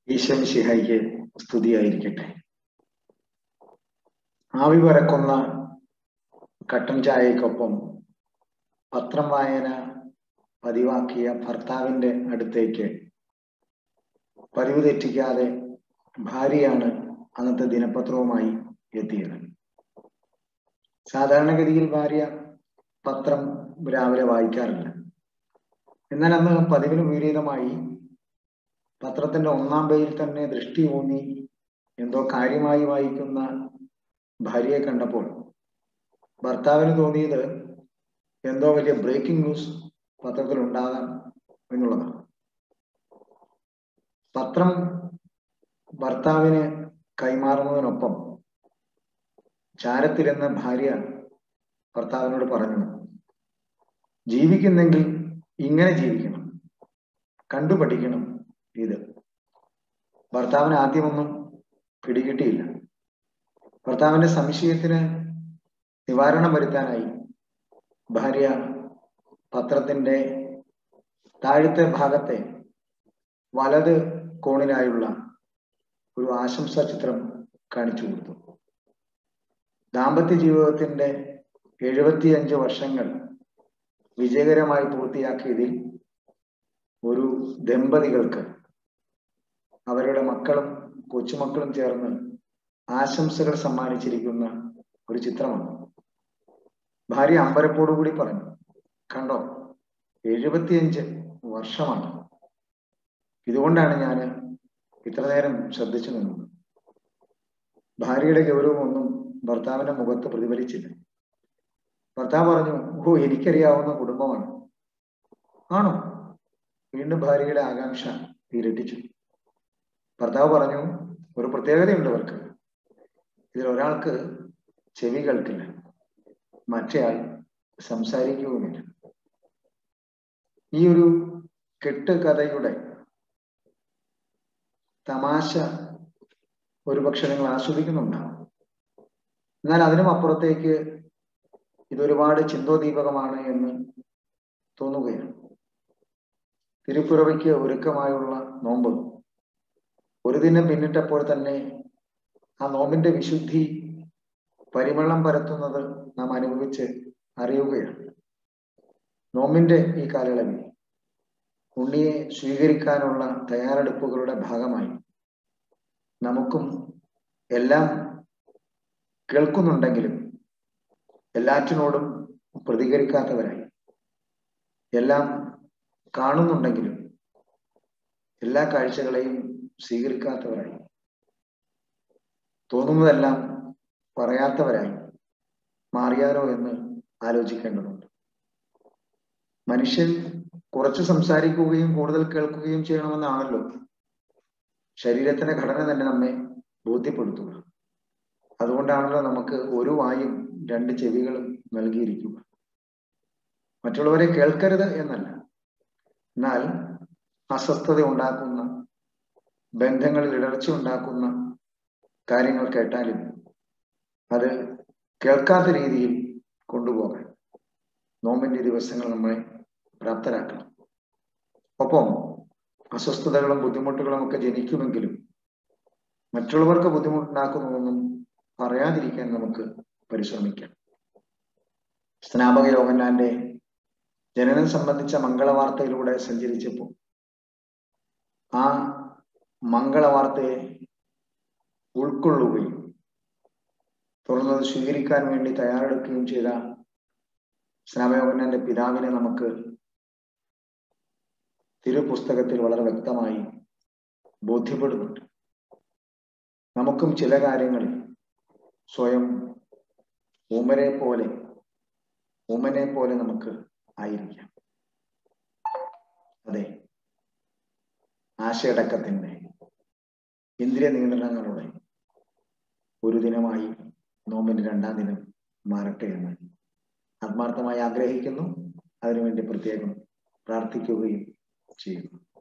ഈശ്വമിശിഹായിക്ക് സ്തുതിയായിരിക്കട്ടെ ആവി പറക്കുന്ന കട്ടൻ ചായക്കൊപ്പം പത്രം വായന പതിവാക്കിയ ഭർത്താവിന്റെ അടുത്തേക്ക് പതിവ് തെറ്റിക്കാതെ ഭാര്യയാണ് അന്നത്തെ ദിനപത്രവുമായി എത്തിയത് സാധാരണഗതിയിൽ ഭാര്യ പത്രം രാവിലെ വായിക്കാറില്ല എന്നാൽ അന്ന് പതിവിന് വിപരീതമായി പത്രത്തിന്റെ ഒന്നാം പേജിൽ തന്നെ ദൃഷ്ടി ഊന്നി എന്തോ കാര്യമായി വായിക്കുന്ന ഭാര്യയെ കണ്ടപ്പോൾ ഭർത്താവിന് തോന്നിയത് എന്തോ വലിയ ബ്രേക്കിംഗ് ന്യൂസ് പത്രത്തിൽ ഉണ്ടാകാം എന്നുള്ളതാണ് പത്രം ഭർത്താവിന് കൈമാറുന്നതിനൊപ്പം ചാരത്തിരുന്ന ഭാര്യ ഭർത്താവിനോട് പറഞ്ഞു ജീവിക്കുന്നെങ്കിൽ ഇങ്ങനെ ജീവിക്കണം കണ്ടുപഠിക്കണം ഇത് ഭർത്താവിന് ആദ്യമൊന്നും പിടികിട്ടിയില്ല ഭർത്താവിന്റെ സംശയത്തിന് നിവാരണം വരുത്താനായി ഭാര്യ പത്രത്തിന്റെ താഴത്തെ ഭാഗത്തെ വലത് കോണിനായുള്ള ഒരു ആശംസാ ചിത്രം കാണിച്ചു കൊടുത്തു ദാമ്പത്യ ജീവിതത്തിന്റെ എഴുപത്തിയഞ്ച് വർഷങ്ങൾ വിജയകരമായി പൂർത്തിയാക്കിയതിൽ ഒരു ദമ്പതികൾക്ക് അവരുടെ മക്കളും കൊച്ചുമക്കളും ചേർന്ന് ആശംസകൾ സമ്മാനിച്ചിരിക്കുന്ന ഒരു ചിത്രമാണ് ഭാര്യ അമ്പരപ്പോടുകൂടി പറഞ്ഞു കണ്ടോ എഴുപത്തിയഞ്ച് വർഷമാണ് ഇതുകൊണ്ടാണ് ഞാൻ ഇത്ര നേരം ശ്രദ്ധിച്ചു നിന്നത് ഭാര്യയുടെ ഗൗരവമൊന്നും ഭർത്താവിന്റെ മുഖത്ത് പ്രതിഫലിച്ചില്ല ഭർത്താവ് പറഞ്ഞു ഓ എനിക്കറിയാവുന്ന കുടുംബമാണ് ആണോ വീണ്ടും ഭാര്യയുടെ ആകാംക്ഷ ഇരട്ടിച്ചു ഭർത്താവ് പറഞ്ഞു ഒരു പ്രത്യേകതയുണ്ട് അവർക്ക് ഇതിൽ ഒരാൾക്ക് ചെവി കേൾക്കില്ല മറ്റേയാൾ സംസാരിക്കുകയുമില്ല ഈ ഒരു കെട്ട് കഥയുടെ തമാശ ഒരുപക്ഷെ നിങ്ങൾ ആസ്വദിക്കുന്നുണ്ടാവും എന്നാൽ അതിനും അപ്പുറത്തേക്ക് ഇതൊരുപാട് ചിന്തോദീപകമാണ് എന്ന് തോന്നുകയാണ് തിരുപ്പുറവയ്ക്ക് ഒരുക്കമായുള്ള നോമ്പ് ഒരു ദിനം പിന്നിട്ടപ്പോൾ തന്നെ ആ നോമ്പിന്റെ വിശുദ്ധി പരിമളം പരത്തുന്നത് നാം അനുഭവിച്ച് അറിയുകയാണ് നോമ്പിന്റെ ഈ കാലയളവിൽ ഉണ്ണിയെ സ്വീകരിക്കാനുള്ള തയ്യാറെടുപ്പുകളുടെ ഭാഗമായി നമുക്കും എല്ലാം കേൾക്കുന്നുണ്ടെങ്കിലും എല്ലാറ്റിനോടും പ്രതികരിക്കാത്തവരായി എല്ലാം കാണുന്നുണ്ടെങ്കിലും എല്ലാ കാഴ്ചകളെയും സ്വീകരിക്കാത്തവരായി തോന്നുന്നതെല്ലാം പറയാത്തവരായി മാറിയാലോ എന്ന് ആലോചിക്കേണ്ടതുണ്ട് മനുഷ്യൻ കുറച്ച് സംസാരിക്കുകയും കൂടുതൽ കേൾക്കുകയും ചെയ്യണമെന്നാണല്ലോ ശരീരത്തിന്റെ ഘടന തന്നെ നമ്മെ ബോധ്യപ്പെടുത്തുക അതുകൊണ്ടാണല്ലോ നമുക്ക് ഒരു വായും രണ്ട് ചെവികളും നൽകിയിരിക്കുക മറ്റുള്ളവരെ കേൾക്കരുത് എന്നല്ല എന്നാൽ അസ്വസ്ഥത ഉണ്ടാക്കുന്ന ബന്ധങ്ങളിൽ ഇടർച്ച ഉണ്ടാക്കുന്ന കാര്യങ്ങൾ കേട്ടാലും അത് കേൾക്കാത്ത രീതിയിൽ കൊണ്ടുപോകാൻ നോമ്പിന്റെ ദിവസങ്ങൾ നമ്മളെ പ്രാപ്തരാക്കണം ഒപ്പം അസ്വസ്ഥതകളും ബുദ്ധിമുട്ടുകളും ഒക്കെ ജനിക്കുമെങ്കിലും മറ്റുള്ളവർക്ക് ബുദ്ധിമുട്ടുണ്ടാക്കുന്നതൊന്നും പറയാതിരിക്കാൻ നമുക്ക് പരിശ്രമിക്കാം സ്നാപക യോഗന്നാന്റെ ജനനം സംബന്ധിച്ച മംഗളവാർത്തയിലൂടെ സഞ്ചരിച്ചപ്പോൾ ആ മംഗളവാർത്തയെ ഉൾക്കൊള്ളുകയും തുറന്നത് സ്വീകരിക്കാൻ വേണ്ടി തയ്യാറെടുക്കുകയും ചെയ്ത സ്നാപയോഗന്നന്റെ പിതാവിനെ നമുക്ക് തിരുപുസ്തകത്തിൽ വളരെ വ്യക്തമായി ബോധ്യപ്പെടുന്നുണ്ട് നമുക്കും ചില കാര്യങ്ങളിൽ സ്വയം ഉമരെ പോലെ ഉമനെ പോലെ നമുക്ക് ആയിരിക്കാം അതെ ആശയടക്കത്തിന്റെ ഇന്ദ്രിയ നിയന്ത്രണങ്ങളുടെ ഒരു ദിനമായി നോമ്പിന്റെ രണ്ടാം ദിനം മാറട്ടെ എന്ന് ആത്മാർത്ഥമായി ആഗ്രഹിക്കുന്നു അതിനുവേണ്ടി പ്രത്യേകം പ്രാർത്ഥിക്കുകയും ചെയ്യുന്നു